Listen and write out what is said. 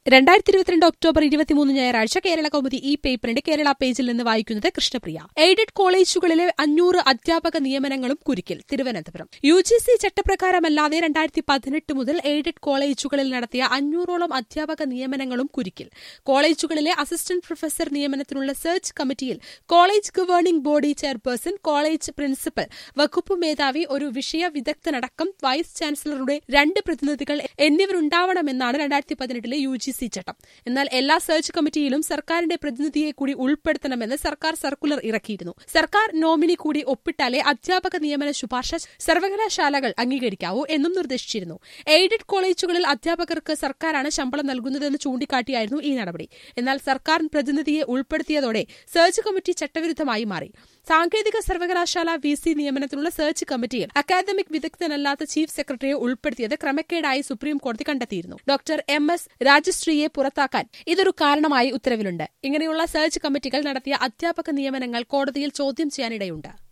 രണ്ടായിരത്തി ഇരുപത്തിരണ്ട് ഒക്ടോബർ ഇരുപത്തിമൂന്ന് ഞായറാഴ്ച കേരള കൗമുദി ഈ പേപ്പറിന്റെ കേരള പേജിൽ നിന്ന് വായിക്കുന്നത് കൃഷ്ണപ്രിയ എയ്ഡഡ് കോളേജുകളിലെ അഞ്ഞൂറ് അധ്യാപക നിയമനങ്ങളും കുരുക്കിൽ തിരുവനന്തപുരം യു ജി സി ചട്ടപ്രകാരമല്ലാതെ രണ്ടായിരത്തി പതിനെട്ട് മുതൽ എയ്ഡഡ് കോളേജുകളിൽ നടത്തിയ അഞ്ഞൂറോളം അധ്യാപക നിയമനങ്ങളും കുരുക്കിൽ കോളേജുകളിലെ അസിസ്റ്റന്റ് പ്രൊഫസർ നിയമനത്തിനുള്ള സെർച്ച് കമ്മിറ്റിയിൽ college governing body chairperson college principal വകുപ്പ് മേധാവി ഒരു വിഷയ വിദഗ്ധനടക്കം വൈസ് ചാൻസലറുടെ രണ്ട് പ്രതിനിധികൾ എന്നിവരുണ്ടാവണമെന്നാണ് രണ്ടായിരത്തി പതിനെട്ടിലെ യു ജി സി ചട്ടം എന്നാൽ എല്ലാ സെർച്ച് കമ്മിറ്റിയിലും സർക്കാരിന്റെ പ്രതിനിധിയെ കൂടി ഉൾപ്പെടുത്തണമെന്ന് സർക്കാർ സർക്കുലർ ഇറക്കിയിരുന്നു സർക്കാർ നോമിനി കൂടി ഒപ്പിട്ടാലേ അധ്യാപക നിയമന ശുപാർശ സർവകലാശാലകൾ അംഗീകരിക്കാവൂ എന്നും നിർദ്ദേശിച്ചിരുന്നു എയ്ഡഡ് കോളേജുകളിൽ അധ്യാപകർക്ക് സർക്കാരാണ് ശമ്പളം നൽകുന്നതെന്ന് ചൂണ്ടിക്കാട്ടിയായിരുന്നു ഈ നടപടി എന്നാൽ സർക്കാർ പ്രതിനിധിയെ ഉൾപ്പെടുത്തിയതോടെ സെർച്ച് കമ്മിറ്റി ചട്ടവിരുദ്ധമായി മാറി സാങ്കേതിക സർവകലാശാല വി സി നിയമനത്തിനുള്ള സെർച്ച് കമ്മിറ്റിയിൽ അക്കാദമിക് വിദഗ്ധനല്ലാത്ത ചീഫ് സെക്രട്ടറിയെ ഉൾപ്പെടുത്തിയത് ക്രമക്കേടായി സുപ്രീം കോടതി കണ്ടെത്തിയിരുന്നു ഡോക്ടർ എം എസ് രാജശ്രീയെ പുറത്താക്കാൻ ഇതൊരു കാരണമായി ഉത്തരവിലുണ്ട് ഇങ്ങനെയുള്ള സെർച്ച് കമ്മിറ്റികൾ നടത്തിയ അധ്യാപക നിയമനങ്ങൾ കോടതിയിൽ ചോദ്യം ചെയ്യാനിടയുണ്ട്